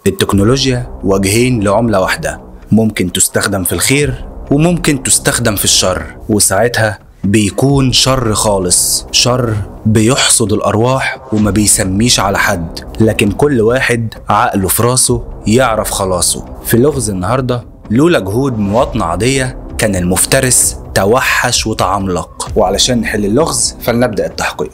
التكنولوجيا وجهين لعملة واحدة ممكن تستخدم في الخير وممكن تستخدم في الشر وساعتها بيكون شر خالص شر بيحصد الأرواح وما بيسميش على حد لكن كل واحد عقله في راسه يعرف خلاصه في لغز النهاردة لولا جهود مواطنة عادية كان المفترس توحش وتعملق وعلشان نحل اللغز فلنبدأ التحقيق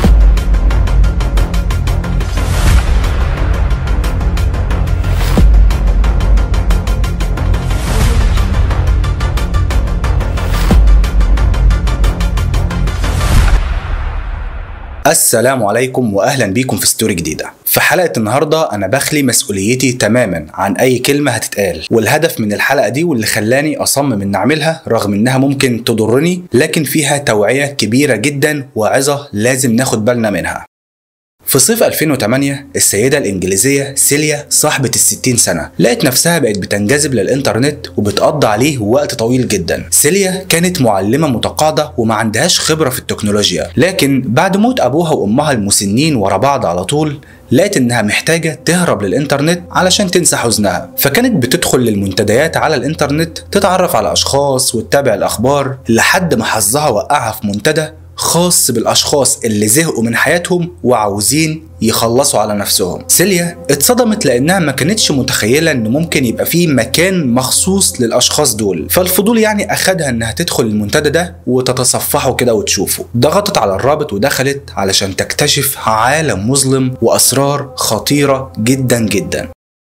السلام عليكم واهلا بيكم في ستوري جديده في حلقه النهارده انا بخلي مسؤوليتي تماما عن اي كلمه هتتقال والهدف من الحلقه دي واللي خلاني اصمم ان اعملها رغم انها ممكن تضرني لكن فيها توعيه كبيره جدا وعظه لازم ناخد بالنا منها في صيف 2008 السيدة الإنجليزية سيليا صاحبة الستين سنة لقت نفسها بقت بتنجذب للإنترنت وبتقضي عليه وقت طويل جدا سيليا كانت معلمة متقاعدة وما عندهاش خبرة في التكنولوجيا لكن بعد موت أبوها وأمها المسنين ورا بعض على طول لقت انها محتاجة تهرب للانترنت علشان تنسى حزنها فكانت بتدخل للمنتديات على الانترنت تتعرف على اشخاص وتتابع الاخبار لحد ما حظها وقعها في منتدى خاص بالاشخاص اللي زهقوا من حياتهم وعاوزين يخلصوا على نفسهم سيليا اتصدمت لانها ما كانتش متخيله ان ممكن يبقى فيه مكان مخصوص للاشخاص دول فالفضول يعني اخدها انها تدخل المنتدى ده وتتصفحه كده وتشوفه ضغطت على الرابط ودخلت علشان تكتشف عالم مظلم واسرار خطيره جدا جدا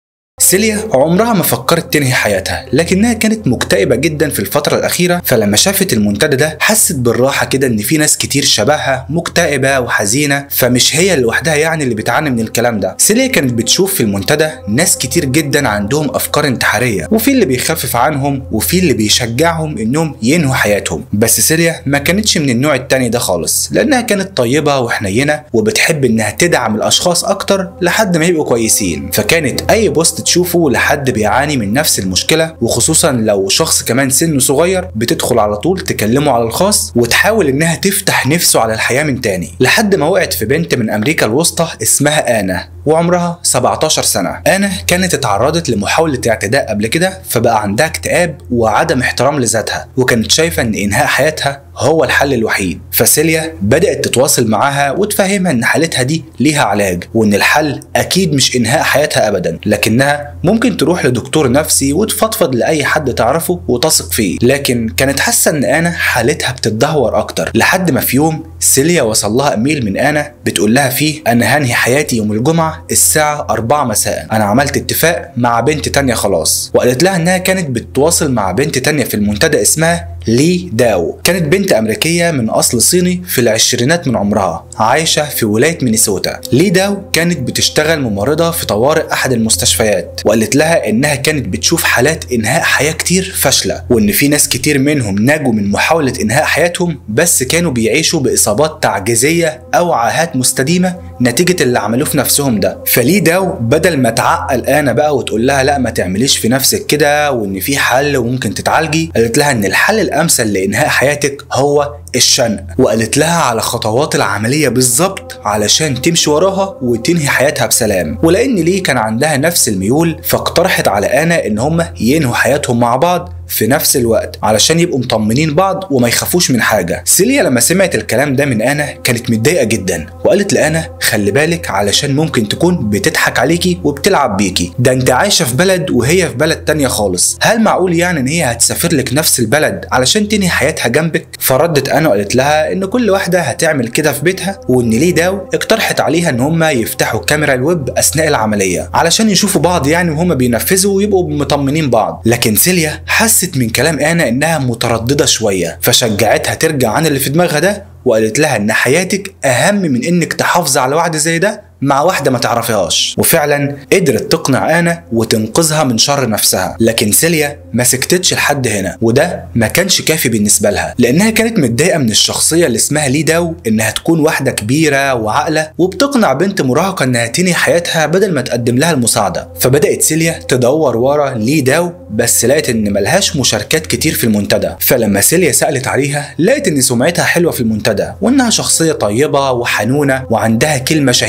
سيليا عمرها ما فكرت تنهي حياتها لكنها كانت مكتئبة جدا في الفترة الأخيرة فلما شافت المنتدى ده حست بالراحة كده إن في ناس كتير شبهها مكتئبة وحزينة فمش هي لوحدها يعني اللي بتعاني من الكلام ده سيليا كانت بتشوف في المنتدى ناس كتير جدا عندهم أفكار انتحارية وفي اللي بيخفف عنهم وفي اللي بيشجعهم إنهم ينهوا حياتهم بس سيليا ما كانتش من النوع التاني ده خالص لأنها كانت طيبة وحنينة وبتحب إنها تدعم الأشخاص أكتر لحد ما يبقوا كويسين فكانت أي بوست تشوفه لحد بيعاني من نفس المشكلة وخصوصا لو شخص كمان سنه صغير بتدخل على طول تكلمه على الخاص وتحاول انها تفتح نفسه على الحياة من تاني لحد ما وقعت في بنت من امريكا الوسطى اسمها انا وعمرها 17 سنة انا كانت اتعرضت لمحاولة اعتداء قبل كده فبقى عندها اكتئاب وعدم احترام لذاتها وكانت شايفة ان انهاء حياتها هو الحل الوحيد فسيليا بدأت تتواصل معاها وتفهمها ان حالتها دي ليها علاج وان الحل اكيد مش انهاء حياتها ابدا لكنها ممكن تروح لدكتور نفسي وتفضفض لاي حد تعرفه وتثق فيه لكن كانت حاسه ان انا حالتها بتتدهور اكتر لحد ما في يوم سيليا وصل لها ايميل من انا بتقول لها فيه انا هنهي حياتي يوم الجمعه الساعه 4 مساء انا عملت اتفاق مع بنت تانية خلاص وقالت لها انها كانت بتتواصل مع بنت تانية في المنتدى اسمها لي داو كانت بنت أمريكية من أصل صيني في العشرينات من عمرها عايشة في ولاية مينيسوتا لي داو كانت بتشتغل ممرضة في طوارئ أحد المستشفيات وقالت لها إنها كانت بتشوف حالات إنهاء حياة كتير فاشلة وإن في ناس كتير منهم نجوا من محاولة إنهاء حياتهم بس كانوا بيعيشوا بإصابات تعجيزية أو عاهات مستديمة نتيجة اللي عملوه في نفسهم ده فلي داو بدل ما تعقل أنا بقى وتقول لها لا ما تعمليش في نفسك كده وإن في حل وممكن تتعالجي قالت لها إن الحل الامثل لانهاء حياتك هو الشنق وقالت لها على خطوات العمليه بالظبط علشان تمشي وراها وتنهي حياتها بسلام ولان ليه كان عندها نفس الميول فاقترحت على انا ان هم ينهوا حياتهم مع بعض في نفس الوقت علشان يبقوا مطمنين بعض وما يخافوش من حاجة سيليا لما سمعت الكلام ده من أنا كانت متضايقة جدا وقالت لأنا خلي بالك علشان ممكن تكون بتضحك عليكي وبتلعب بيكي ده انت عايشة في بلد وهي في بلد تانية خالص هل معقول يعني ان هي هتسافر لك نفس البلد علشان تنهي حياتها جنبك فردت أنا وقالت لها ان كل واحدة هتعمل كده في بيتها وان ليه داو اقترحت عليها ان هم يفتحوا كاميرا الويب اثناء العملية علشان يشوفوا بعض يعني وهم بينفذوا ويبقوا مطمنين بعض لكن سيليا حست من كلام انا انها متردده شويه فشجعتها ترجع عن اللي في دماغها ده وقالت لها ان حياتك اهم من انك تحافظي على وعد زي ده مع واحده ما تعرفيهاش وفعلا قدرت تقنع انا وتنقذها من شر نفسها لكن سيليا ما سكتتش لحد هنا وده ما كانش كافي بالنسبه لها لانها كانت متضايقه من الشخصيه اللي اسمها لي داو انها تكون واحده كبيره وعاقله وبتقنع بنت مراهقه انها تنهي حياتها بدل ما تقدم لها المساعده فبدات سيليا تدور ورا لي داو بس لقت ان ملهاش مشاركات كتير في المنتدى فلما سيليا سالت عليها لقت ان سمعتها حلوه في المنتدى وانها شخصيه طيبه وحنونه وعندها كلمه شهيره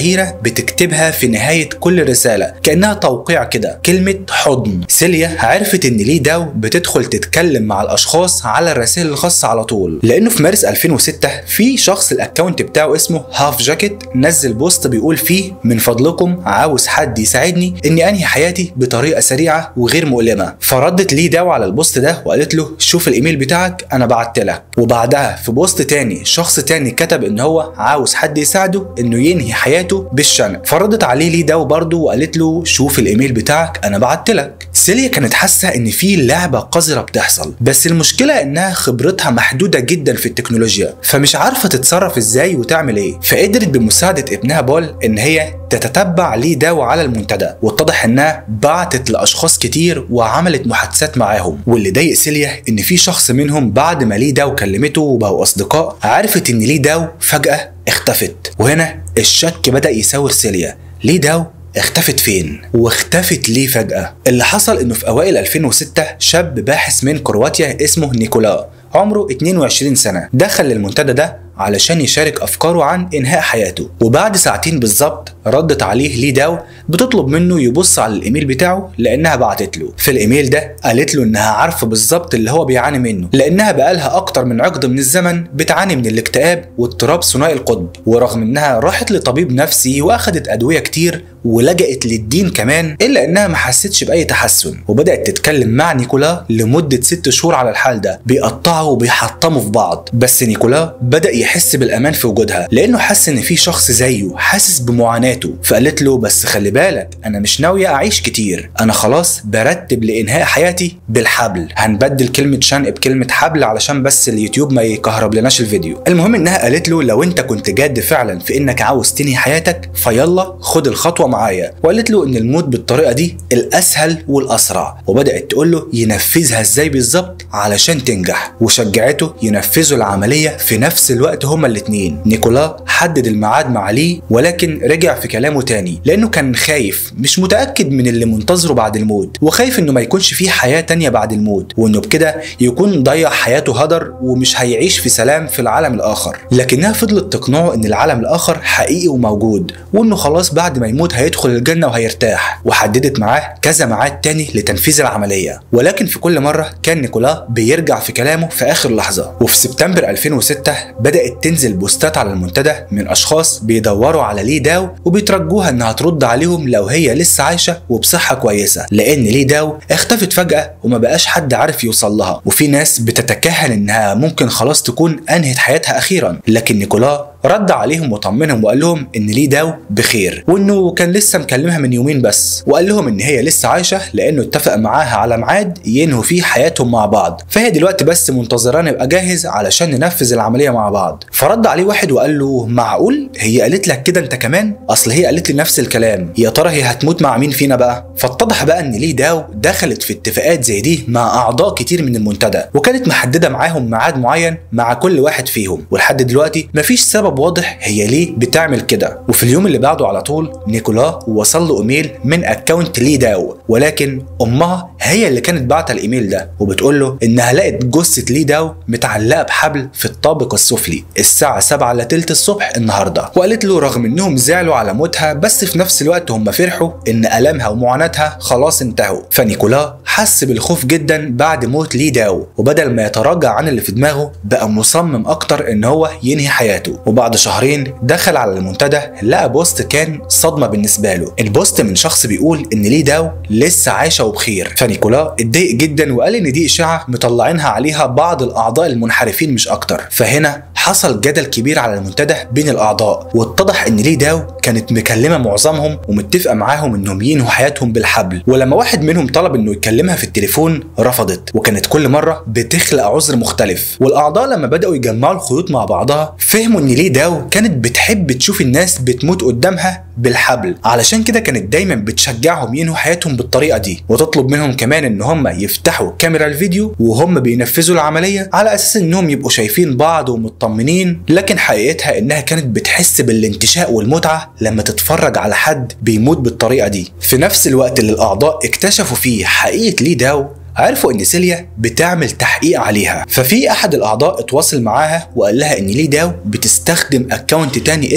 بتكتبها في نهايه كل رساله كانها توقيع كده كلمه حضن سيليا عرفت ان لي داو بتدخل تتكلم مع الاشخاص على الرسائل الخاصه على طول لانه في مارس 2006 في شخص الاكونت بتاعه اسمه هاف جاكيت نزل بوست بيقول فيه من فضلكم عاوز حد يساعدني اني انهي حياتي بطريقه سريعه وغير مؤلمه فردت لي داو على البوست ده وقالت له شوف الايميل بتاعك انا بعت لك وبعدها في بوست تاني شخص تاني كتب ان هو عاوز حد يساعده انه ينهي حياته بالشنق فردت عليه لي داو برضه وقالت له شوف الايميل بتاعك انا بعت لك سيليا كانت حاسه ان في لعبه قذره بتحصل بس المشكله انها خبرتها محدوده جدا في التكنولوجيا فمش عارفه تتصرف ازاي وتعمل ايه فقدرت بمساعده ابنها بول ان هي تتتبع لي داو على المنتدى واتضح انها بعتت لاشخاص كتير وعملت محادثات معاهم واللي ضايق سيليا ان في شخص منهم بعد ما لي داو كلمته وبقوا اصدقاء عرفت ان لي داو فجاه اختفت وهنا الشك بدا يساور سيليا لي داو اختفت فين؟ واختفت ليه فجأة؟ اللي حصل انه في اوائل 2006 شاب باحث من كرواتيا اسمه نيكولا عمره 22 سنة دخل للمنتدى ده علشان يشارك افكاره عن انهاء حياته وبعد ساعتين بالظبط ردت عليه لي داو بتطلب منه يبص على الايميل بتاعه لانها بعتت له في الايميل ده قالت له انها عارفه بالظبط اللي هو بيعاني منه لانها بقالها اكتر من عقد من الزمن بتعاني من الاكتئاب واضطراب ثنائي القطب ورغم انها راحت لطبيب نفسي واخدت ادويه كتير ولجأت للدين كمان الا انها ما حستش باي تحسن وبدات تتكلم مع نيكولا لمده ست شهور على الحال ده بيقطعوا وبيحطموا في بعض بس نيكولا بدا يحس بالامان في وجودها لانه حس ان في شخص زيه حاسس بمعاناته فقالت له بس خلي بالك انا مش ناويه اعيش كتير انا خلاص برتب لانهاء حياتي بالحبل هنبدل كلمه شنق بكلمه حبل علشان بس اليوتيوب ما يكهرب لناش الفيديو المهم انها قالت له لو انت كنت جاد فعلا في انك عاوز تنهي حياتك فيلا خد الخطوه معايا وقالت له ان الموت بالطريقه دي الاسهل والاسرع وبدات تقول له ينفذها ازاي بالظبط علشان تنجح وشجعته ينفذوا العمليه في نفس الوقت هما الاتنين نيكولا حدد الميعاد مع لي ولكن رجع في كلامه تاني لانه كان خايف مش متاكد من اللي منتظره بعد الموت وخايف انه ما يكونش فيه حياه تانية بعد الموت وانه بكده يكون ضيع حياته هدر ومش هيعيش في سلام في العالم الاخر لكنها فضلت تقنعه ان العالم الاخر حقيقي وموجود وانه خلاص بعد ما يموت هيدخل الجنه وهيرتاح وحددت معاه كذا ميعاد تاني لتنفيذ العمليه ولكن في كل مره كان نيكولا بيرجع في كلامه في اخر لحظه وفي سبتمبر 2006 بدات تنزل بوستات على المنتدى من اشخاص بيدوروا على لي داو وبيترجوها انها ترد عليهم لو هي لسه عايشه وبصحه كويسه لان لي داو اختفت فجاه وما بقاش حد عارف يوصل لها وفي ناس بتتكهن انها ممكن خلاص تكون انهت حياتها اخيرا لكن نيكولا رد عليهم وطمنهم وقال لهم ان لي داو بخير وانه كان لسه مكلمها من يومين بس وقال لهم ان هي لسه عايشه لانه اتفق معاها على ميعاد ينهوا فيه حياتهم مع بعض فهي دلوقتي بس منتظراني ابقى جاهز علشان ننفذ العمليه مع بعض فرد عليه واحد وقال له معقول هي قالت لك كده انت كمان اصل هي قالت لي نفس الكلام يا ترى هي هتموت مع مين فينا بقى فاتضح بقى ان لي داو دخلت في اتفاقات زي دي مع اعضاء كتير من المنتدى وكانت محدده معاهم ميعاد معين مع كل واحد فيهم ولحد دلوقتي مفيش سبب واضح هي ليه بتعمل كده وفي اليوم اللي بعده على طول نيكولا وصل له ايميل من اكونت لي داو ولكن امها هي اللي كانت باعته الايميل ده وبتقول له انها لقت جثه لي داو متعلقه بحبل في الطابق السفلي الساعه 7 الا تلت الصبح النهارده وقالت له رغم انهم زعلوا على موتها بس في نفس الوقت هم فرحوا ان المها ومعاناتها خلاص انتهوا فنيكولا حس بالخوف جدا بعد موت لي داو وبدل ما يتراجع عن اللي في دماغه بقى مصمم اكتر ان هو ينهي حياته وبعد شهرين دخل على المنتدى لقى بوست كان صدمه بالنسبه له البوست من شخص بيقول ان لي داو لسه عايشه وبخير فنيكولا اتضايق جدا وقال ان دي اشاعه مطلعينها عليها بعض الاعضاء المنحرفين مش اكتر فهنا حصل جدل كبير على المنتدى بين الاعضاء واتضح ان لي داو كانت مكلمه معظمهم ومتفقه معاهم انهم ينهوا حياتهم بالحبل ولما واحد منهم طلب انه يكلمها في التليفون رفضت وكانت كل مره بتخلق عذر مختلف والاعضاء لما بداوا يجمعوا الخيوط مع بعضها فهموا ان لي داو كانت بتحب تشوف الناس بتموت قدامها بالحبل علشان كده كانت دايما بتشجعهم ينهوا حياتهم بالطريقه دي وتطلب منهم كمان ان هم يفتحوا كاميرا الفيديو وهم بينفذوا العمليه على اساس انهم يبقوا شايفين بعض ومطمنين لكن حقيقتها انها كانت بتحس بالانتشاء والمتعه لما تتفرج على حد بيموت بالطريقه دي في نفس الوقت اللي الاعضاء اكتشفوا فيه حقيقه لي داو عرفوا ان سيليا بتعمل تحقيق عليها ففي احد الاعضاء اتواصل معاها وقال لها ان لي داو بتستخدم اكونت تاني اسمه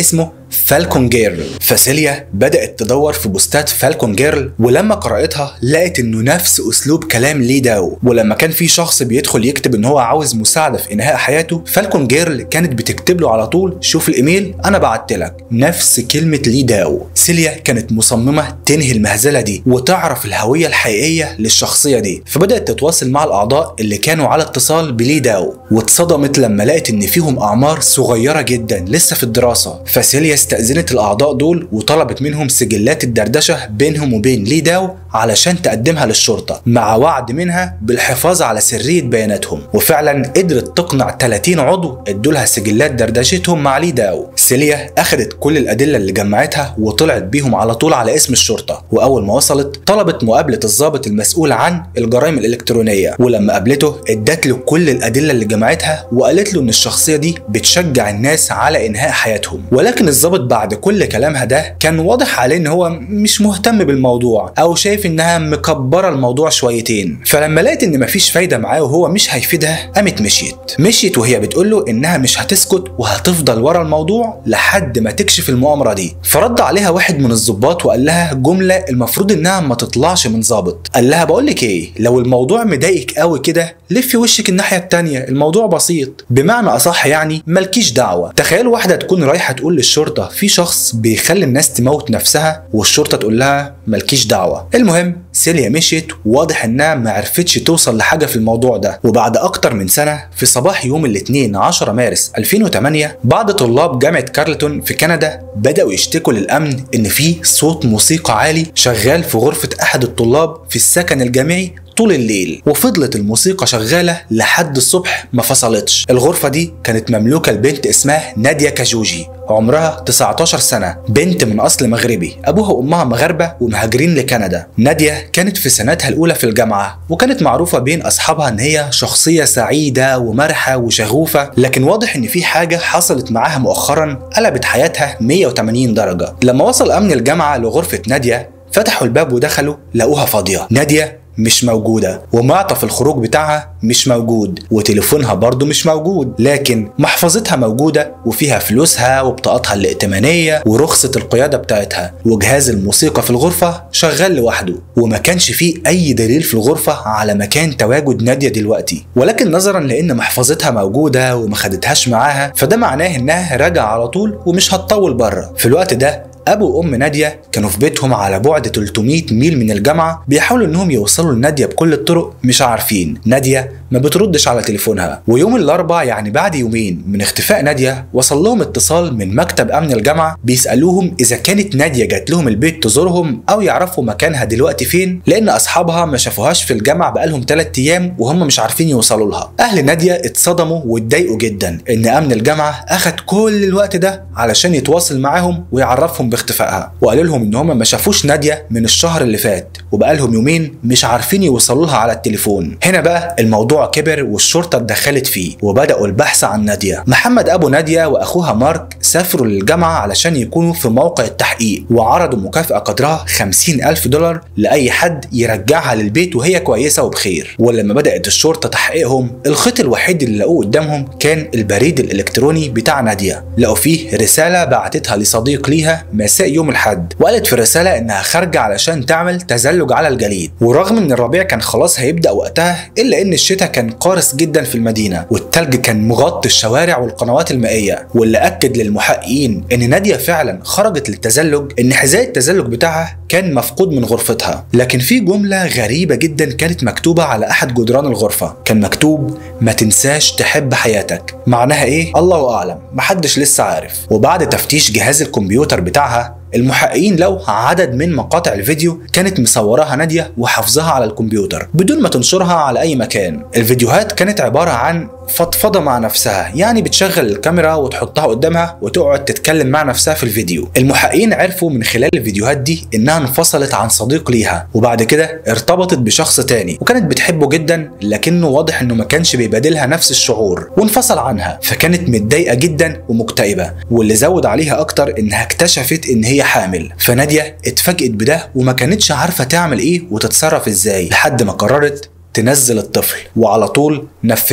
فالكون جيرل فسيليا بدأت تدور في بوستات فالكون جيرل ولما قرأتها لقت انه نفس اسلوب كلام لي داو ولما كان في شخص بيدخل يكتب ان هو عاوز مساعدة في انهاء حياته فالكون جيرل كانت بتكتب له على طول شوف الايميل انا بعت لك نفس كلمة لي داو سيليا كانت مصممة تنهي المهزلة دي وتعرف الهوية الحقيقية للشخصية دي فبدأت تتواصل مع الاعضاء اللي كانوا على اتصال بلي داو واتصدمت لما لقت ان فيهم اعمار صغيرة جدا لسه في الدراسة فسيليا استأذنت الاعضاء دول وطلبت منهم سجلات الدردشة بينهم وبين لي داو علشان تقدمها للشرطة مع وعد منها بالحفاظ على سرية بياناتهم وفعلا قدرت تقنع 30 عضو ادوا لها سجلات دردشتهم مع لي داو سيليا اخذت كل الادلة اللي جمعتها وطلعت بيهم على طول على اسم الشرطة واول ما وصلت طلبت مقابلة الضابط المسؤول عن الجرائم الالكترونية ولما قابلته ادت له كل الادلة اللي جمعتها وقالت له ان الشخصية دي بتشجع الناس على انهاء حياتهم ولكن الضابط بعد كل كلامها ده كان واضح عليه ان هو مش مهتم بالموضوع او شايف انها مكبره الموضوع شويتين فلما لقيت ان مفيش فايده معاه وهو مش هيفيدها قامت مشيت مشيت وهي بتقول له انها مش هتسكت وهتفضل ورا الموضوع لحد ما تكشف المؤامره دي فرد عليها واحد من الضباط وقال لها جمله المفروض انها ما تطلعش من ضابط قال لها بقول لك ايه لو الموضوع مضايقك قوي كده لفي وشك الناحيه التانيه الموضوع بسيط بمعنى اصح يعني مالكيش دعوه تخيل واحده تكون رايحه تقول للشرطه في شخص بيخلي الناس تموت نفسها والشرطه تقول لها مالكيش دعوه المهم سيليا مشيت واضح انها ما عرفتش توصل لحاجه في الموضوع ده وبعد اكتر من سنه في صباح يوم الاثنين 10 مارس 2008 بعض طلاب جامعه كارلتون في كندا بداوا يشتكوا للامن ان في صوت موسيقى عالي شغال في غرفه احد الطلاب في السكن الجامعي طول الليل وفضلت الموسيقى شغاله لحد الصبح ما فصلتش الغرفه دي كانت مملوكه لبنت اسمها ناديه كاجوجي عمرها 19 سنة بنت من أصل مغربي أبوها وأمها مغاربة ومهاجرين لكندا نادية كانت في سنتها الأولى في الجامعة وكانت معروفة بين أصحابها إن هي شخصية سعيدة ومرحة وشغوفة لكن واضح إن في حاجة حصلت معاها مؤخرا قلبت حياتها 180 درجة لما وصل أمن الجامعة لغرفة نادية فتحوا الباب ودخلوا لقوها فاضية نادية مش موجودة ومعطف الخروج بتاعها مش موجود وتليفونها برضه مش موجود لكن محفظتها موجودة وفيها فلوسها وبطاقتها الائتمانية ورخصة القيادة بتاعتها وجهاز الموسيقى في الغرفة شغال لوحده وما كانش فيه أي دليل في الغرفة على مكان تواجد نادية دلوقتي ولكن نظرا لأن محفظتها موجودة وما خدتهاش معاها فده معناه إنها راجعة على طول ومش هتطول بره في الوقت ده ابو وام ناديه كانوا في بيتهم على بعد 300 ميل من الجامعه بيحاولوا انهم يوصلوا لناديه بكل الطرق مش عارفين ناديه ما بتردش على تليفونها ويوم الاربعاء يعني بعد يومين من اختفاء ناديه وصل لهم اتصال من مكتب امن الجامعه بيسالوهم اذا كانت ناديه جات لهم البيت تزورهم او يعرفوا مكانها دلوقتي فين لان اصحابها ما شافوهاش في الجامعه بقالهم 3 ايام وهم مش عارفين يوصلوا لها اهل ناديه اتصدموا واتضايقوا جدا ان امن الجامعه اخد كل الوقت ده علشان يتواصل معاهم ويعرفهم باختفائها وقالوا لهم ان هم ما شافوش ناديه من الشهر اللي فات وبقالهم يومين مش عارفين يوصلوا لها على التليفون هنا بقى الموضوع كبر والشرطه اتدخلت فيه وبداوا البحث عن ناديه محمد ابو ناديه واخوها مارك سافروا للجامعه علشان يكونوا في موقع التحقيق وعرضوا مكافاه قدرها 50 الف دولار لاي حد يرجعها للبيت وهي كويسه وبخير ولما بدات الشرطه تحقيقهم الخيط الوحيد اللي لقوه قدامهم كان البريد الالكتروني بتاع ناديه لقوا فيه رساله بعتتها لصديق ليها مساء يوم الاحد وقالت في الرساله انها خارجه علشان تعمل تزلج على الجليد ورغم ان الربيع كان خلاص هيبدا وقتها الا ان الشتاء كان قارس جدا في المدينه والتلج كان مغطي الشوارع والقنوات المائيه واللي اكد للمحققين ان ناديه فعلا خرجت للتزلج ان حذاء التزلج بتاعها كان مفقود من غرفتها لكن في جمله غريبه جدا كانت مكتوبه على احد جدران الغرفه كان مكتوب ما تنساش تحب حياتك معناها ايه الله اعلم محدش لسه عارف وبعد تفتيش جهاز الكمبيوتر بتاعها المحققين لو عدد من مقاطع الفيديو كانت مصوراها ناديه وحافظاها على الكمبيوتر بدون ما تنشرها على اي مكان الفيديوهات كانت عباره عن فضفضه مع نفسها يعني بتشغل الكاميرا وتحطها قدامها وتقعد تتكلم مع نفسها في الفيديو المحققين عرفوا من خلال الفيديوهات دي انها انفصلت عن صديق ليها وبعد كده ارتبطت بشخص تاني وكانت بتحبه جدا لكنه واضح انه ما كانش بيبادلها نفس الشعور وانفصل عنها فكانت متضايقه جدا ومكتئبه واللي زود عليها اكتر انها اكتشفت ان هي حامل فناديه اتفاجئت بده وما كانتش عارفه تعمل ايه وتتصرف ازاي لحد ما قررت تنزل الطفل وعلى طول نفذت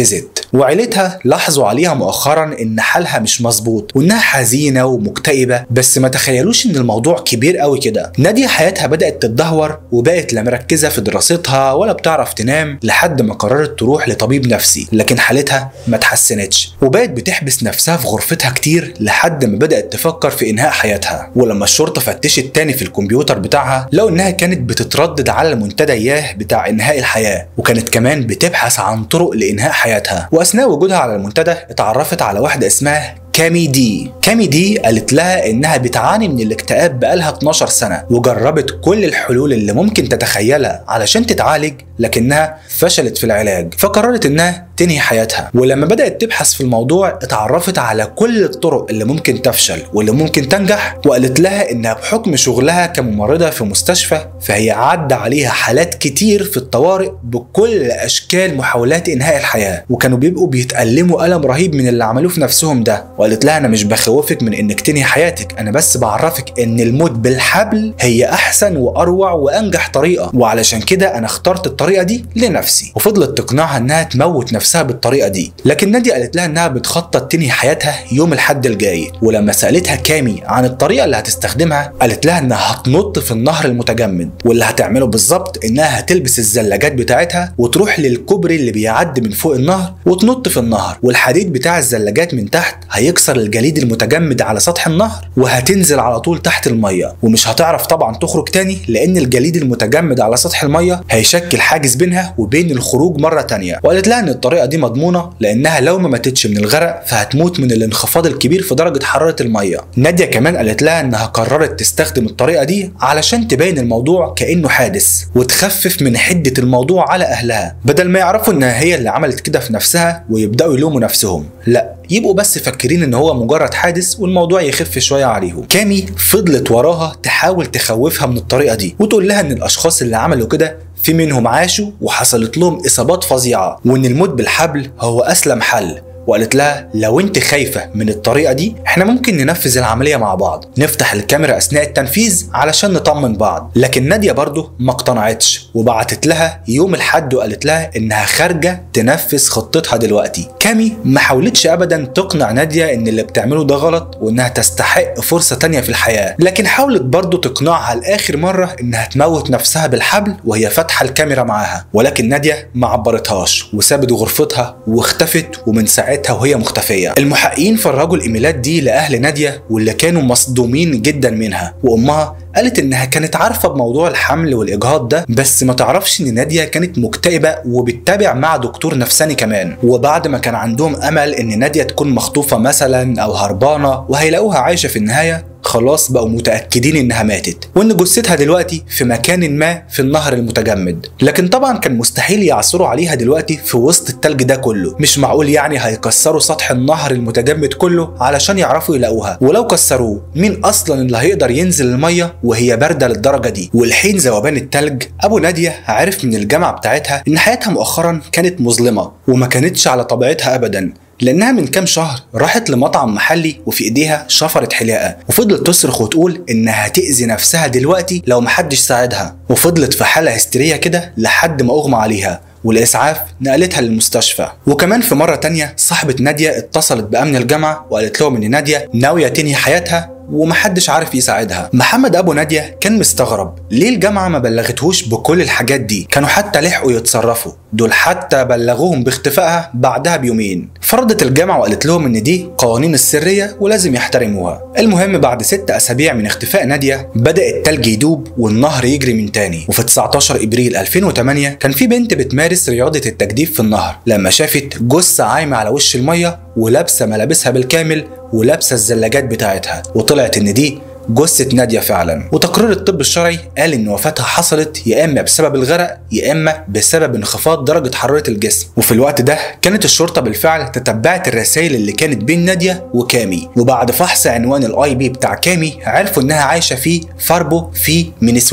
وعيلتها لاحظوا عليها مؤخرا ان حالها مش مظبوط وانها حزينه ومكتئبه بس ما تخيلوش ان الموضوع كبير قوي كده ناديه حياتها بدات تتدهور وبقت لا مركزه في دراستها ولا بتعرف تنام لحد ما قررت تروح لطبيب نفسي لكن حالتها ما اتحسنتش وبقت بتحبس نفسها في غرفتها كتير لحد ما بدات تفكر في انهاء حياتها ولما الشرطه فتشت تاني في الكمبيوتر بتاعها لقوا انها كانت بتتردد على المنتدى اياه بتاع انهاء الحياه وكانت كمان بتبحث عن طرق لانهاء حياتها واثناء وجودها على المنتدى اتعرفت على واحده اسمها كامي دي كامي دي قالت لها انها بتعاني من الاكتئاب بقالها 12 سنه وجربت كل الحلول اللي ممكن تتخيلها علشان تتعالج لكنها فشلت في العلاج فقررت انها تنهي حياتها ولما بدات تبحث في الموضوع اتعرفت على كل الطرق اللي ممكن تفشل واللي ممكن تنجح وقالت لها انها بحكم شغلها كممرضه في مستشفى فهي عدى عليها حالات كتير في الطوارئ بكل اشكال محاولات انهاء الحياه وكانوا بيبقوا بيتالموا الم رهيب من اللي عملوه في نفسهم ده وقالت لها انا مش بخوفك من انك تنهي حياتك انا بس بعرفك ان الموت بالحبل هي احسن واروع وانجح طريقه وعلشان كده انا اخترت الطريقه دي لنفسي وفضلت تقنعها انها تموت نفسها بالطريقه دي لكن ناديه قالت لها انها بتخطط تنهي حياتها يوم الحد الجاي ولما سالتها كامي عن الطريقه اللي هتستخدمها قالت لها انها هتنط في النهر المتجمد واللي هتعمله بالظبط انها هتلبس الزلاجات بتاعتها وتروح للكوبري اللي بيعدي من فوق النهر وتنط في النهر والحديد بتاع الزلاجات من تحت هيكسر الجليد المتجمد على سطح النهر وهتنزل على طول تحت الميه ومش هتعرف طبعا تخرج تاني لان الجليد المتجمد على سطح الميه هيشكل حاجز بينها وبين الخروج مره تانية وقالت لها ان الطريقه دي مضمونه لانها لو ما ماتتش من الغرق فهتموت من الانخفاض الكبير في درجه حراره الميه ناديه كمان قالت لها انها قررت تستخدم الطريقه دي علشان تبين الموضوع كانه حادث وتخفف من حده الموضوع على اهلها بدل ما يعرفوا انها هي اللي عملت كده في نفسها ويبداوا يلوموا نفسهم لا يبقوا بس فاكرين ان هو مجرد حادث والموضوع يخف شويه عليهم كامي فضلت وراها تحاول تخوفها من الطريقه دي وتقول لها ان الاشخاص اللي عملوا كده في منهم عاشوا وحصلت لهم اصابات فظيعه وان الموت بالحبل هو اسلم حل وقالت لها لو انت خايفه من الطريقه دي احنا ممكن ننفذ العمليه مع بعض نفتح الكاميرا اثناء التنفيذ علشان نطمن بعض لكن ناديه برضه ما اقتنعتش وبعتت لها يوم الحد وقالت لها انها خارجه تنفذ خطتها دلوقتي كامي ما حاولتش ابدا تقنع ناديه ان اللي بتعمله ده غلط وانها تستحق فرصه تانية في الحياه لكن حاولت برضه تقنعها لاخر مره انها تموت نفسها بالحبل وهي فاتحه الكاميرا معاها ولكن ناديه ما عبرتهاش وسابت غرفتها واختفت ومن ساعتها ساعتها وهي مختفيه المحققين فرجوا الايميلات دي لاهل ناديه واللي كانوا مصدومين جدا منها وامها قالت انها كانت عارفه بموضوع الحمل والاجهاض ده بس ما تعرفش ان ناديه كانت مكتئبه وبتتابع مع دكتور نفساني كمان وبعد ما كان عندهم امل ان ناديه تكون مخطوفه مثلا او هربانه وهيلاقوها عايشه في النهايه خلاص بقوا متأكدين إنها ماتت وإن جثتها دلوقتي في مكان ما في النهر المتجمد لكن طبعا كان مستحيل يعثروا عليها دلوقتي في وسط التلج ده كله مش معقول يعني هيكسروا سطح النهر المتجمد كله علشان يعرفوا يلاقوها ولو كسروه مين أصلا اللي هيقدر ينزل المية وهي باردة للدرجة دي والحين ذوبان التلج أبو نادية عرف من الجامعة بتاعتها إن حياتها مؤخرا كانت مظلمة وما كانتش على طبيعتها أبدا لانها من كام شهر راحت لمطعم محلي وفي ايديها شفره حلاقه وفضلت تصرخ وتقول انها هتاذي نفسها دلوقتي لو محدش ساعدها وفضلت في حاله هستيريه كده لحد ما اغمى عليها والإسعاف نقلتها للمستشفى وكمان في مرة تانية صاحبة نادية اتصلت بأمن الجامعة وقالت لهم إن نادية ناوية تنهي حياتها ومحدش عارف يساعدها محمد ابو ناديه كان مستغرب ليه الجامعه ما بلغتهوش بكل الحاجات دي كانوا حتى لحقوا يتصرفوا دول حتى بلغوهم باختفائها بعدها بيومين فرضت الجامعه وقالت لهم ان دي قوانين السريه ولازم يحترموها المهم بعد ست اسابيع من اختفاء ناديه بدا التلج يدوب والنهر يجري من تاني وفي 19 ابريل 2008 كان في بنت بتمارس رياضه التجديف في النهر لما شافت جثه عايمه على وش الميه ولابسه ملابسها بالكامل ولابسه الزلاجات بتاعتها وطلعت ان دي جثة نادية فعلا وتقرير الطب الشرعي قال ان وفاتها حصلت يا اما بسبب الغرق يا اما بسبب انخفاض درجة حرارة الجسم وفي الوقت ده كانت الشرطة بالفعل تتبعت الرسائل اللي كانت بين نادية وكامي وبعد فحص عنوان الاي بي بتاع كامي عرفوا انها عايشة في فاربو في مينيسوتا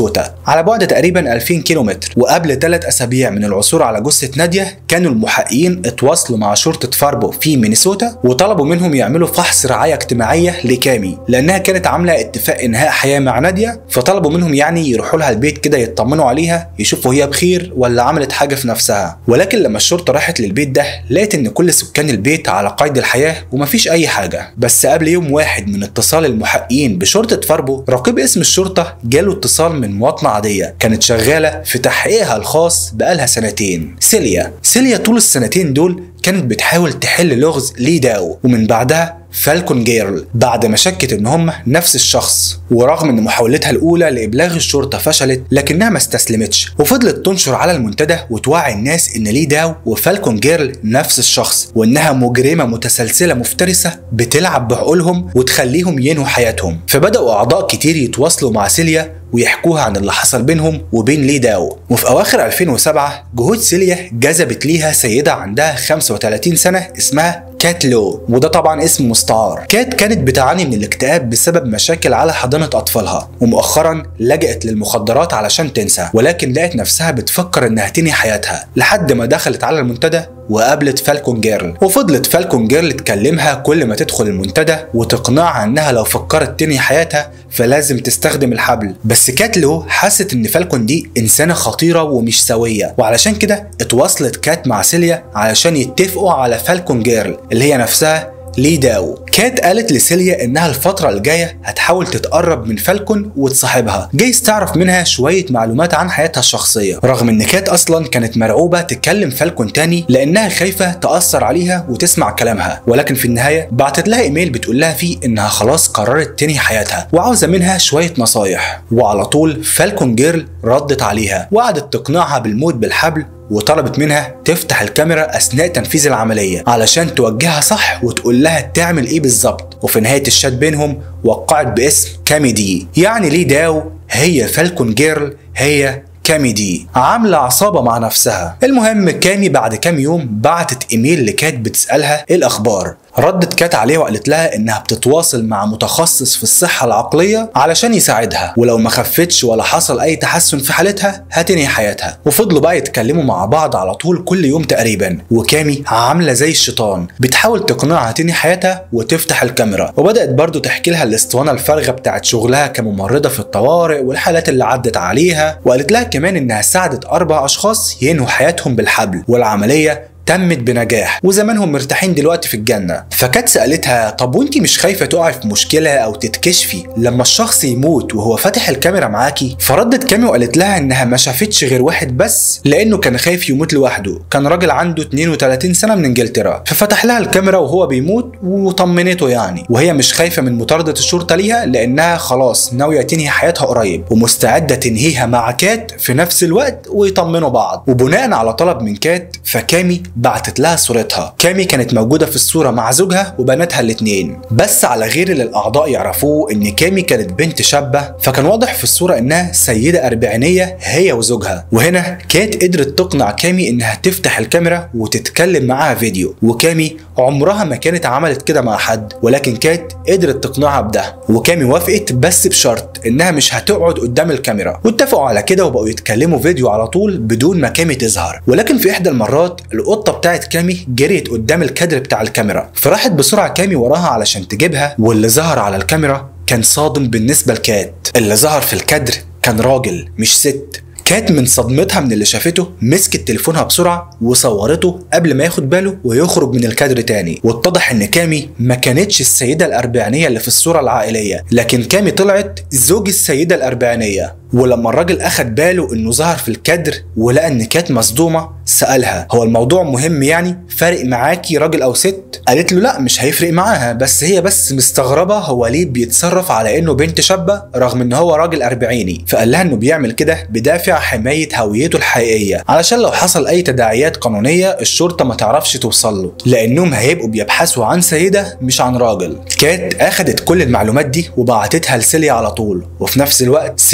على بعد تقريبا 2000 كيلومتر وقبل ثلاث اسابيع من العثور على جثه ناديه كانوا المحققين اتواصلوا مع شرطه فاربو في مينيسوتا وطلبوا منهم يعملوا فحص رعايه اجتماعيه لكامي لانها كانت عامله اتفاق انهاء حياه مع ناديه فطلبوا منهم يعني يروحوا لها البيت كده يطمنوا عليها يشوفوا هي بخير ولا عملت حاجه في نفسها ولكن لما الشرطه راحت للبيت ده لقت ان كل سكان البيت على قيد الحياه ومفيش اي حاجه بس قبل يوم واحد من اتصال المحققين بشرطه فاربو رقيب اسم الشرطه جاله اتصال من مواطنه عاديه كانت شغاله في تحقيقها الخاص بقالها سنتين سيليا سيليا طول السنتين دول كانت بتحاول تحل لغز لي داو ومن بعدها فالكون جيرل بعد ما شكت ان هم نفس الشخص ورغم ان محاولتها الاولى لابلاغ الشرطه فشلت لكنها ما استسلمتش وفضلت تنشر على المنتدى وتوعي الناس ان لي داو وفالكون جيرل نفس الشخص وانها مجرمه متسلسله مفترسه بتلعب بعقولهم وتخليهم ينهوا حياتهم فبداوا اعضاء كتير يتواصلوا مع سيليا ويحكوها عن اللي حصل بينهم وبين لي داو وفي اواخر 2007 جهود سيليا جذبت ليها سيده عندها 35 سنه اسمها كات لو وده طبعا اسم مستعار كات كانت بتعاني من الاكتئاب بسبب مشاكل على حضانة أطفالها ومؤخرا لجأت للمخدرات علشان تنسى ولكن لقت نفسها بتفكر إنها تنهي حياتها لحد ما دخلت على المنتدى وقابلت فالكون جيرل وفضلت فالكون جيرل تكلمها كل ما تدخل المنتدى وتقنعها انها لو فكرت تنهي حياتها فلازم تستخدم الحبل بس كاتلو حست ان فالكون دي انسانه خطيره ومش سويه وعلشان كده اتواصلت كات مع سيليا علشان يتفقوا على فالكون جيرل اللي هي نفسها لي داو كات قالت لسيليا انها الفترة الجاية هتحاول تتقرب من فالكون وتصاحبها جايز تعرف منها شوية معلومات عن حياتها الشخصية رغم ان كات اصلا كانت مرعوبة تكلم فالكون تاني لانها خايفة تأثر عليها وتسمع كلامها ولكن في النهاية بعتت لها ايميل بتقول لها فيه انها خلاص قررت تنهي حياتها وعاوزة منها شوية نصايح وعلى طول فالكون جيرل ردت عليها وقعدت تقنعها بالموت بالحبل وطلبت منها تفتح الكاميرا اثناء تنفيذ العمليه علشان توجهها صح وتقول لها تعمل ايه بالظبط وفي نهايه الشات بينهم وقعت باسم كاميدي يعني ليه داو هي فالكون جيرل هي كامي دي عامله عصابه مع نفسها المهم كامي بعد كام يوم بعتت ايميل لكات بتسالها ايه الاخبار ردت كات عليها وقالت لها انها بتتواصل مع متخصص في الصحه العقليه علشان يساعدها ولو ما خفتش ولا حصل اي تحسن في حالتها هتنهي حياتها وفضلوا بقى يتكلموا مع بعض على طول كل يوم تقريبا وكامي عامله زي الشيطان بتحاول تقنعها تنهي حياتها وتفتح الكاميرا وبدات برضو تحكي لها الاسطوانه الفارغه بتاعت شغلها كممرضه في الطوارئ والحالات اللي عدت عليها وقالت لها كمان انها ساعدت اربع اشخاص ينهوا حياتهم بالحبل والعمليه تمت بنجاح وزمانهم مرتاحين دلوقتي في الجنة فكانت سألتها طب وانتي مش خايفة تقعي في مشكلة أو تتكشفي لما الشخص يموت وهو فاتح الكاميرا معاكي فردت كامي وقالت لها إنها ما شافتش غير واحد بس لأنه كان خايف يموت لوحده كان راجل عنده 32 سنة من إنجلترا ففتح لها الكاميرا وهو بيموت وطمنته يعني وهي مش خايفة من مطاردة الشرطة ليها لأنها خلاص ناوية تنهي حياتها قريب ومستعدة تنهيها مع كات في نفس الوقت ويطمنوا بعض وبناء على طلب من كات فكامي بعتت لها صورتها كامي كانت موجودة في الصورة مع زوجها وبناتها الاتنين بس على غير اللي الأعضاء يعرفوه إن كامي كانت بنت شابة فكان واضح في الصورة إنها سيدة أربعينية هي وزوجها وهنا كات قدرت تقنع كامي إنها تفتح الكاميرا وتتكلم معاها فيديو وكامي عمرها ما كانت عملت كده مع حد ولكن كات قدرت تقنعها بده وكامي وافقت بس بشرط انها مش هتقعد قدام الكاميرا واتفقوا على كده وبقوا يتكلموا فيديو على طول بدون ما كامي تظهر ولكن في احدى المرات القطه بتاعت كامي جريت قدام الكادر بتاع الكاميرا فراحت بسرعه كامي وراها علشان تجيبها واللي ظهر على الكاميرا كان صادم بالنسبه لكات اللي ظهر في الكادر كان راجل مش ست كات من صدمتها من اللي شافته مسكت تليفونها بسرعه وصورته قبل ما ياخد باله ويخرج من الكادر تاني واتضح ان كامي ما كانتش السيده الاربعينيه اللي في الصوره العائليه لكن كامي طلعت زوج السيده الاربعينيه ولما الراجل اخد باله انه ظهر في الكادر ولقى ان كات مصدومه سالها هو الموضوع مهم يعني فارق معاكي راجل او ست قالت له لا مش هيفرق معاها بس هي بس مستغربه هو ليه بيتصرف على انه بنت شابه رغم ان هو راجل اربعيني فقال لها انه بيعمل كده بدافع حمايه هويته الحقيقيه علشان لو حصل اي تداعيات قانونيه الشرطه ما تعرفش توصل له لانهم هيبقوا بيبحثوا عن سيده مش عن راجل كات اخدت كل المعلومات دي وبعتتها لسيليا على طول وفي نفس الوقت سيليا كانت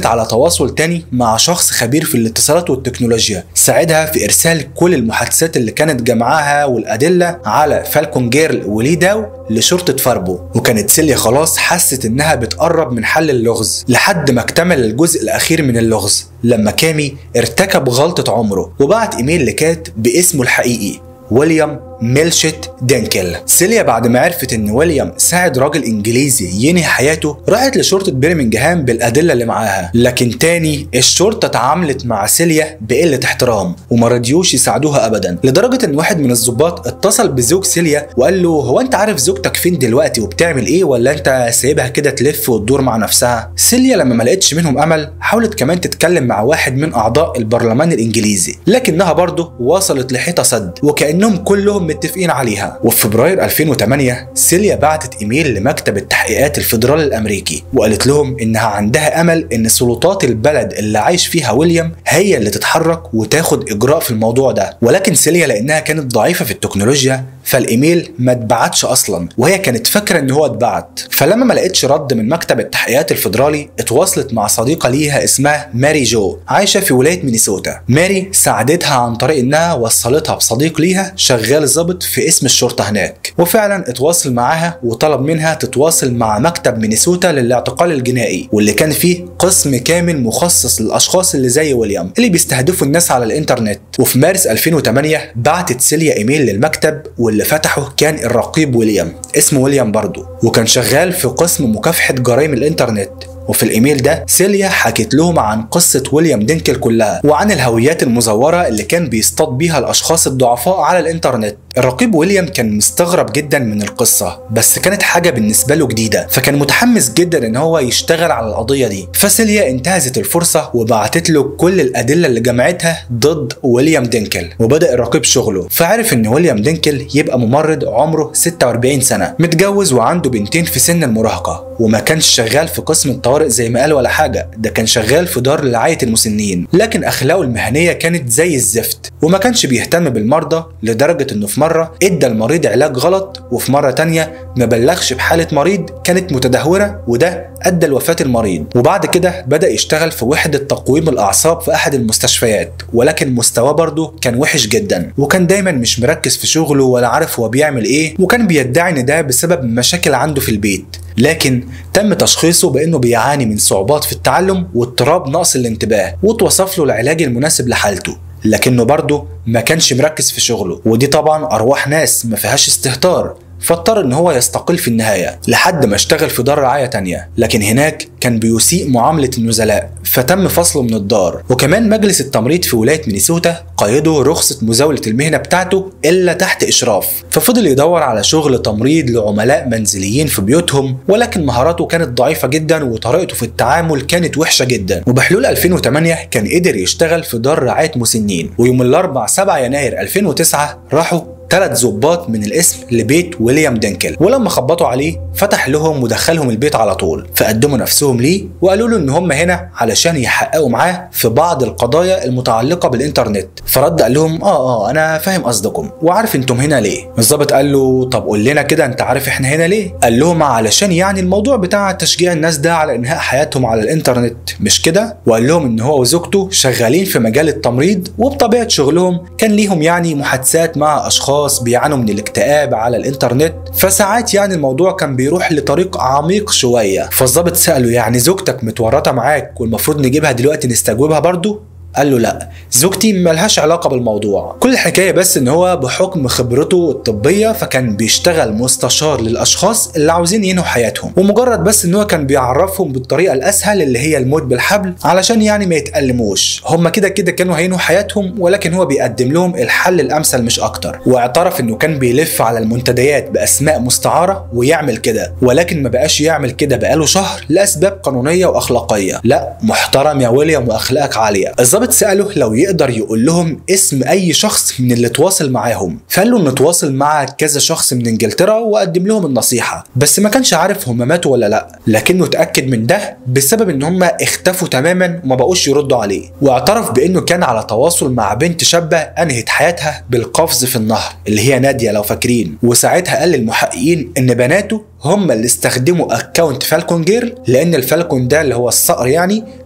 كانت على تواصل تاني مع شخص خبير في الاتصالات والتكنولوجيا ساعدها في ارسال كل المحادثات اللي كانت جمعها والادله على فالكون جيرل ولي داو لشرطة فاربو وكانت سيليا خلاص حست انها بتقرب من حل اللغز لحد ما اكتمل الجزء الاخير من اللغز لما كامي ارتكب غلطة عمره وبعت ايميل لكات باسمه الحقيقي ويليام ميلشت دينكل سيليا بعد ما عرفت ان ويليام ساعد راجل انجليزي ينهي حياته راحت لشرطة برمنجهام بالادلة اللي معاها لكن تاني الشرطة اتعاملت مع سيليا بقلة احترام وما رضيوش يساعدوها ابدا لدرجة ان واحد من الضباط اتصل بزوج سيليا وقال له هو انت عارف زوجتك فين دلوقتي وبتعمل ايه ولا انت سايبها كده تلف وتدور مع نفسها سيليا لما ما لقتش منهم امل حاولت كمان تتكلم مع واحد من اعضاء البرلمان الانجليزي لكنها برضه وصلت لحيطة سد وكانهم كلهم متفقين عليها وفي فبراير 2008 سيليا بعتت ايميل لمكتب التحقيقات الفيدرالي الامريكي وقالت لهم انها عندها امل ان سلطات البلد اللي عايش فيها ويليام هي اللي تتحرك وتاخد اجراء في الموضوع ده ولكن سيليا لانها كانت ضعيفه في التكنولوجيا فالايميل ما اتبعتش اصلا وهي كانت فاكره ان هو اتبعت فلما ما لقتش رد من مكتب التحقيقات الفيدرالي اتواصلت مع صديقه ليها اسمها ماري جو عايشه في ولايه مينيسوتا ماري ساعدتها عن طريق انها وصلتها بصديق ليها شغال ضابط في اسم الشرطه هناك وفعلا اتواصل معاها وطلب منها تتواصل مع مكتب مينيسوتا للاعتقال الجنائي واللي كان فيه قسم كامل مخصص للاشخاص اللي زي ويليام اللي بيستهدفوا الناس على الانترنت وفي مارس 2008 بعتت سيليا ايميل للمكتب واللي فتحه كان الرقيب ويليام اسمه ويليام برضه وكان شغال في قسم مكافحه جرائم الانترنت وفي الايميل ده سيليا حكت لهم عن قصة ويليام دينكل كلها وعن الهويات المزورة اللي كان بيصطاد بيها الاشخاص الضعفاء على الانترنت الرقيب ويليام كان مستغرب جدا من القصة بس كانت حاجة بالنسبة له جديدة فكان متحمس جدا ان هو يشتغل على القضية دي فسيليا انتهزت الفرصة وبعتت له كل الادلة اللي جمعتها ضد ويليام دينكل وبدأ الرقيب شغله فعرف ان ويليام دينكل يبقى ممرض عمره 46 سنة متجوز وعنده بنتين في سن المراهقة وما كانش شغال في قسم الطوارئ زي ما قال ولا حاجة ده كان شغال في دار لرعاية المسنين لكن اخلاقه المهنية كانت زي الزفت وما كانش بيهتم بالمرضى لدرجة انه في مرة ادى المريض علاج غلط وفي مرة تانية ما بلغش بحالة مريض كانت متدهورة وده ادى لوفاة المريض وبعد كده بدأ يشتغل في وحدة تقويم الاعصاب في احد المستشفيات ولكن مستواه برضه كان وحش جدا وكان دايما مش مركز في شغله ولا عارف هو بيعمل ايه وكان بيدعي ان ده بسبب مشاكل عنده في البيت لكن تم تشخيصه بانه بيعاني من صعوبات في التعلم واضطراب نقص الانتباه وتوصف له العلاج المناسب لحالته لكنه برضه ما كانش مركز في شغله ودي طبعا ارواح ناس ما فيهاش استهتار فاضطر ان هو يستقيل في النهاية لحد ما اشتغل في دار رعاية تانية لكن هناك كان بيسيء معاملة النزلاء فتم فصله من الدار وكمان مجلس التمريض في ولاية مينيسوتا قيده رخصة مزاولة المهنة بتاعته إلا تحت إشراف ففضل يدور على شغل تمريض لعملاء منزليين في بيوتهم ولكن مهاراته كانت ضعيفة جدا وطريقته في التعامل كانت وحشة جدا وبحلول 2008 كان قدر يشتغل في دار رعاية مسنين ويوم الأربع 7 يناير 2009 راحوا ثلاث ظباط من الاسم لبيت ويليام دينكل ولما خبطوا عليه فتح لهم ودخلهم البيت على طول فقدموا نفسهم ليه وقالوا له ان هم هنا علشان يحققوا معاه في بعض القضايا المتعلقه بالانترنت فرد قال لهم اه اه انا فاهم قصدكم وعارف انتم هنا ليه الظابط قال له طب قول لنا كده انت عارف احنا هنا ليه قال لهم علشان يعني الموضوع بتاع تشجيع الناس ده على انهاء حياتهم على الانترنت مش كده وقال لهم ان هو وزوجته شغالين في مجال التمريض وبطبيعه شغلهم كان ليهم يعني محادثات مع اشخاص بيعانوا من الاكتئاب على الانترنت فساعات يعني الموضوع كان بيروح لطريق عميق شويه فالظابط ساله يعني زوجتك متورطه معاك والمفروض نجيبها دلوقتي نستجوبها برضه قال له لا زوجتي ملهاش علاقة بالموضوع كل الحكاية بس ان هو بحكم خبرته الطبية فكان بيشتغل مستشار للاشخاص اللي عاوزين ينهوا حياتهم ومجرد بس ان هو كان بيعرفهم بالطريقة الاسهل اللي هي الموت بالحبل علشان يعني ما يتألموش هم كده كده كانوا هينهوا حياتهم ولكن هو بيقدم لهم الحل الامثل مش اكتر واعترف انه كان بيلف على المنتديات باسماء مستعارة ويعمل كده ولكن ما بقاش يعمل كده بقاله شهر لاسباب قانونية واخلاقية لا محترم يا ويليام واخلاقك عالية الظابط سأله لو يقدر يقول لهم اسم أي شخص من اللي تواصل معاهم فقال له إنه تواصل مع كذا شخص من إنجلترا وقدم لهم النصيحة بس ما كانش عارف هم ماتوا ولا لأ لكنه اتأكد من ده بسبب إن هم اختفوا تماما وما بقوش يردوا عليه واعترف بإنه كان على تواصل مع بنت شابة أنهت حياتها بالقفز في النهر اللي هي نادية لو فاكرين وساعتها قال للمحققين إن بناته هم اللي استخدموا اكونت فالكون جيرل لان الفالكون ده اللي هو الصقر يعني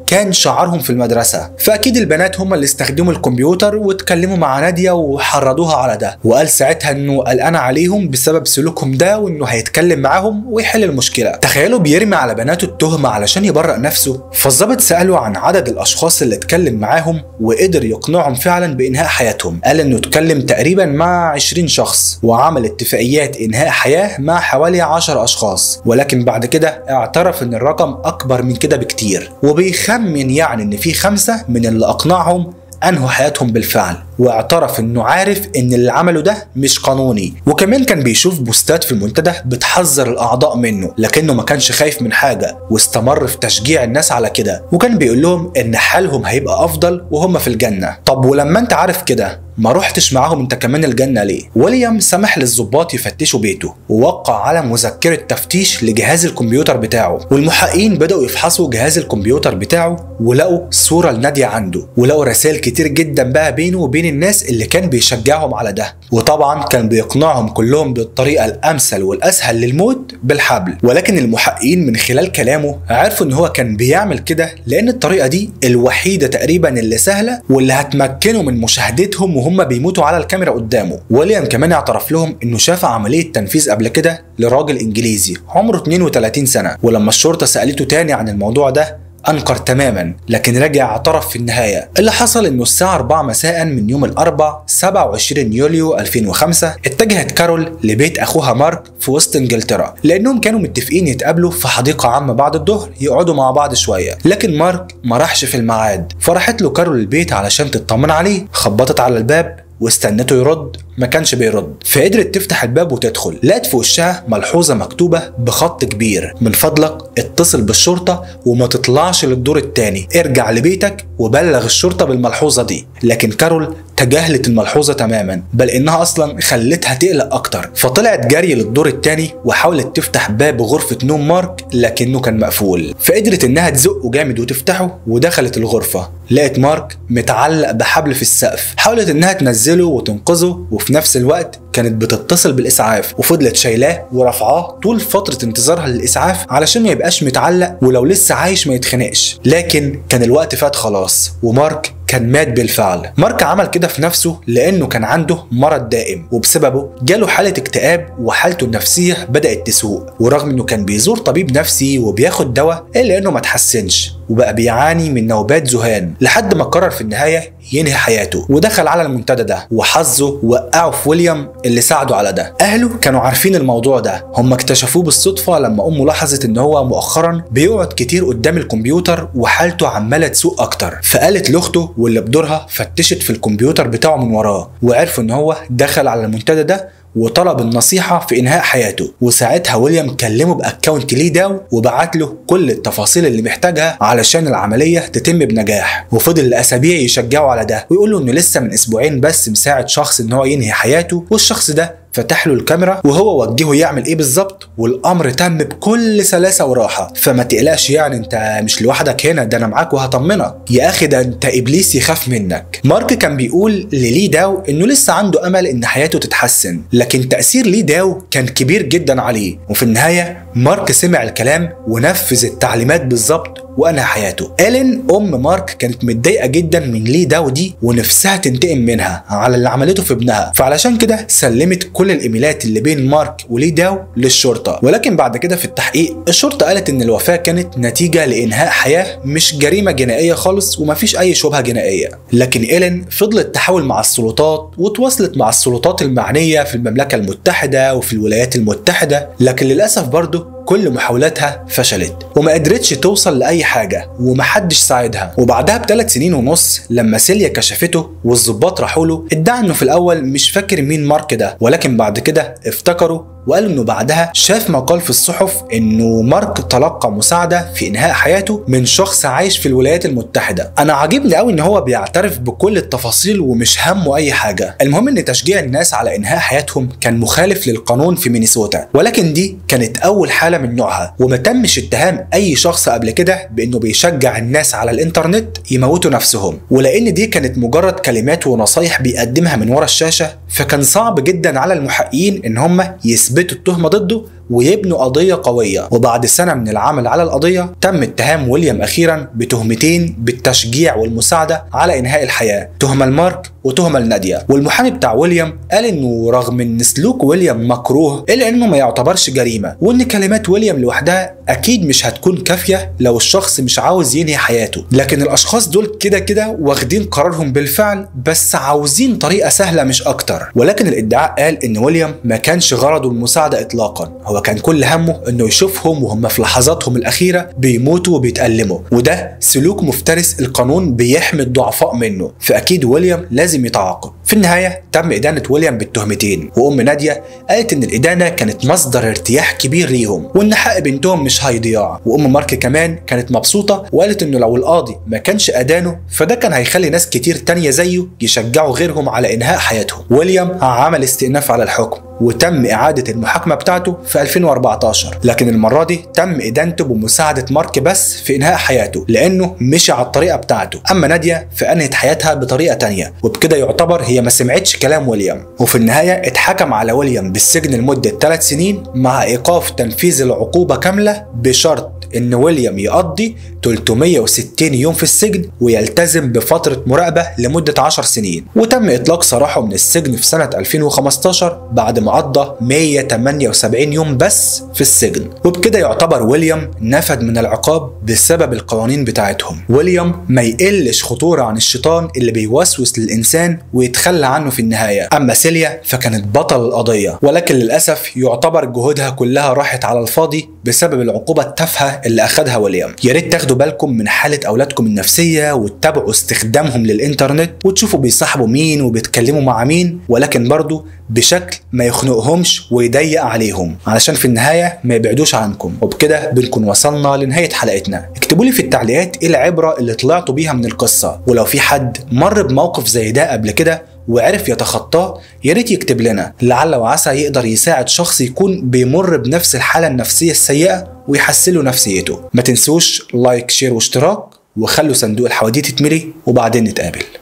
كان شعارهم في المدرسه فاكيد البنات هم اللي استخدموا الكمبيوتر واتكلموا مع ناديه وحرضوها على ده وقال ساعتها انه قلقان عليهم بسبب سلوكهم ده وانه هيتكلم معاهم ويحل المشكله تخيلوا بيرمي على بناته التهمه علشان يبرأ نفسه فالظابط ساله عن عدد الاشخاص اللي اتكلم معاهم وقدر يقنعهم فعلا بانهاء حياتهم قال انه اتكلم تقريبا مع 20 شخص وعمل اتفاقيات انهاء حياه مع حوالي 10 اشخاص ولكن بعد كده اعترف ان الرقم اكبر من كده بكتير وبيخمن يعني ان في خمسه من اللي اقنعهم انهوا حياتهم بالفعل واعترف انه عارف ان اللي عمله ده مش قانوني وكمان كان بيشوف بوستات في المنتدى بتحذر الاعضاء منه لكنه ما كانش خايف من حاجه واستمر في تشجيع الناس على كده وكان بيقول لهم ان حالهم هيبقى افضل وهم في الجنه طب ولما انت عارف كده ما رحتش معاهم انت كمان الجنة ليه؟ ويليام سمح للظباط يفتشوا بيته ووقع على مذكرة تفتيش لجهاز الكمبيوتر بتاعه والمحققين بدأوا يفحصوا جهاز الكمبيوتر بتاعه ولقوا صورة لنادية عنده ولقوا رسائل كتير جدا بقى بينه وبين الناس اللي كان بيشجعهم على ده وطبعا كان بيقنعهم كلهم بالطريقة الأمثل والأسهل للموت بالحبل ولكن المحققين من خلال كلامه عرفوا ان هو كان بيعمل كده لأن الطريقة دي الوحيدة تقريبا اللي سهلة واللي هتمكنه من مشاهدتهم وهم بيموتوا على الكاميرا قدامه ويليام كمان اعترف لهم انه شاف عمليه تنفيذ قبل كده لراجل انجليزي عمره 32 سنه ولما الشرطه سالته تاني عن الموضوع ده انكر تماما لكن رجع اعترف في النهايه اللي حصل انه الساعه 4 مساء من يوم الاربعاء 27 يوليو 2005 اتجهت كارول لبيت اخوها مارك في وسط انجلترا لانهم كانوا متفقين يتقابلوا في حديقه عامه بعد الظهر يقعدوا مع بعض شويه لكن مارك ما راحش في الميعاد فراحت له كارول البيت علشان تطمن عليه خبطت على الباب واستنته يرد ما كانش بيرد فقدرت تفتح الباب وتدخل لقت في وشها ملحوظه مكتوبه بخط كبير من فضلك اتصل بالشرطه وما تطلعش للدور التاني ارجع لبيتك وبلغ الشرطه بالملحوظه دي لكن كارول تجاهلت الملحوظه تماما بل انها اصلا خلتها تقلق اكتر فطلعت جري للدور التاني وحاولت تفتح باب غرفه نوم مارك لكنه كان مقفول فقدرت انها تزقه جامد وتفتحه ودخلت الغرفه لقت مارك متعلق بحبل في السقف حاولت انها تنزله وتنقذه وفي نفس الوقت كانت بتتصل بالاسعاف وفضلت شايلاه ورفعاه طول فتره انتظارها للاسعاف علشان ما يبقاش متعلق ولو لسه عايش ما يتخنقش لكن كان الوقت فات خلاص ومارك كان مات بالفعل مارك عمل كده في نفسه لانه كان عنده مرض دائم وبسببه جاله حاله اكتئاب وحالته النفسيه بدات تسوء ورغم انه كان بيزور طبيب نفسي وبياخد دواء الا انه ما تحسنش وبقى بيعاني من نوبات ذهان لحد ما قرر في النهايه ينهي حياته ودخل على المنتدى ده وحظه وقعه في ويليام اللي ساعده على ده اهله كانوا عارفين الموضوع ده هم اكتشفوه بالصدفه لما امه لاحظت ان هو مؤخرا بيقعد كتير قدام الكمبيوتر وحالته عماله تسوء اكتر فقالت لاخته واللي بدورها فتشت في الكمبيوتر بتاعه من وراه وعرفوا ان هو دخل على المنتدى ده وطلب النصيحة في إنهاء حياته وساعتها ويليام كلمه بأكونت ليه داو وبعت له كل التفاصيل اللي محتاجها علشان العملية تتم بنجاح وفضل لأسابيع يشجعه على ده ويقول له إنه لسه من أسبوعين بس مساعد شخص إن هو ينهي حياته والشخص ده فتح له الكاميرا وهو وجهه يعمل ايه بالظبط والامر تم بكل سلاسه وراحه فما تقلقش يعني انت مش لوحدك هنا ده انا معاك وهطمنك يا اخي ده انت ابليس يخاف منك مارك كان بيقول للي داو انه لسه عنده امل ان حياته تتحسن لكن تاثير لي داو كان كبير جدا عليه وفي النهايه مارك سمع الكلام ونفذ التعليمات بالظبط وانهى حياته الين ام مارك كانت متضايقه جدا من لي داو دي ونفسها تنتقم منها على اللي عملته في ابنها فعلشان كده سلمت كل الايميلات اللي بين مارك ولي داو للشرطه ولكن بعد كده في التحقيق الشرطه قالت ان الوفاه كانت نتيجه لانهاء حياه مش جريمه جنائيه خالص ومفيش اي شبهه جنائيه لكن إيلين فضلت تحاول مع السلطات وتواصلت مع السلطات المعنيه في المملكه المتحده وفي الولايات المتحده لكن للاسف برضه كل محاولاتها فشلت وما قدرتش توصل لأي حاجة ومحدش ساعدها وبعدها بثلاث سنين ونص لما سيليا كشفته والظباط راحوا له ادعى انه في الاول مش فاكر مين مارك ده ولكن بعد كده افتكروا وقال انه بعدها شاف مقال في الصحف انه مارك تلقى مساعده في انهاء حياته من شخص عايش في الولايات المتحده انا عاجبني قوي ان هو بيعترف بكل التفاصيل ومش همه اي حاجه المهم ان تشجيع الناس على انهاء حياتهم كان مخالف للقانون في مينيسوتا ولكن دي كانت اول حاله من نوعها وما تمش اتهام اي شخص قبل كده بانه بيشجع الناس على الانترنت يموتوا نفسهم ولان دي كانت مجرد كلمات ونصايح بيقدمها من ورا الشاشه فكان صعب جدا على المحققين ان هم يثبتوا التهمه ضده ويبنوا قضيه قويه وبعد سنه من العمل على القضيه تم اتهام ويليام اخيرا بتهمتين بالتشجيع والمساعده على انهاء الحياه تهمه لمارك وتهمه لناديه والمحامي بتاع ويليام قال انه رغم ان سلوك ويليام مكروه الا انه ما يعتبرش جريمه وان كلمات ويليام لوحدها اكيد مش هتكون كافيه لو الشخص مش عاوز ينهي حياته لكن الاشخاص دول كده كده واخدين قرارهم بالفعل بس عاوزين طريقه سهله مش اكتر ولكن الادعاء قال ان ويليام ما كانش غرضه المساعده اطلاقا هو كان كل همه انه يشوفهم وهم في لحظاتهم الاخيره بيموتوا وبيتألموا وده سلوك مفترس القانون بيحمي الضعفاء منه فاكيد ويليام لازم يتعاقب في النهاية تم إدانة ويليام بالتهمتين وأم نادية قالت إن الإدانة كانت مصدر ارتياح كبير ليهم وإن حق بنتهم مش هيضيع وأم مارك كمان كانت مبسوطة وقالت إنه لو القاضي ما كانش أدانه فده كان هيخلي ناس كتير تانية زيه يشجعوا غيرهم على إنهاء حياتهم ويليام عمل استئناف على الحكم وتم إعادة المحاكمة بتاعته في 2014 لكن المرة دي تم إدانته بمساعدة مارك بس في إنهاء حياته لأنه مشي على الطريقة بتاعته أما نادية فأنهت حياتها بطريقة تانية وبكده يعتبر هي ما سمعتش كلام ويليام وفي النهاية اتحكم على ويليام بالسجن لمدة 3 سنين مع إيقاف تنفيذ العقوبة كاملة بشرط ان ويليام يقضي 360 يوم في السجن ويلتزم بفترة مراقبة لمدة 10 سنين وتم اطلاق سراحه من السجن في سنة 2015 بعد ما قضى 178 يوم بس في السجن وبكده يعتبر ويليام نفد من العقاب بسبب القوانين بتاعتهم ويليام ما يقلش خطورة عن الشيطان اللي بيوسوس للإنسان ويتخلى عنه في النهاية أما سيليا فكانت بطل القضية ولكن للأسف يعتبر جهودها كلها راحت على الفاضي بسبب العقوبة التافهة اللي أخدها ويليام يا ريت تاخدوا بالكم من حالة أولادكم النفسية وتتابعوا استخدامهم للإنترنت وتشوفوا بيصاحبوا مين وبيتكلموا مع مين ولكن برضو بشكل ما يخنقهمش ويضيق عليهم علشان في النهاية ما يبعدوش عنكم وبكده بنكون وصلنا لنهاية حلقتنا اكتبوا لي في التعليقات ايه العبرة اللي طلعتوا بيها من القصة ولو في حد مر بموقف زي ده قبل كده وعرف يتخطاه يا ريت يكتب لنا لعل وعسى يقدر يساعد شخص يكون بيمر بنفس الحالة النفسية السيئة ويحسله نفسيته ما تنسوش لايك شير واشتراك وخلوا صندوق الحواديت يتملي وبعدين نتقابل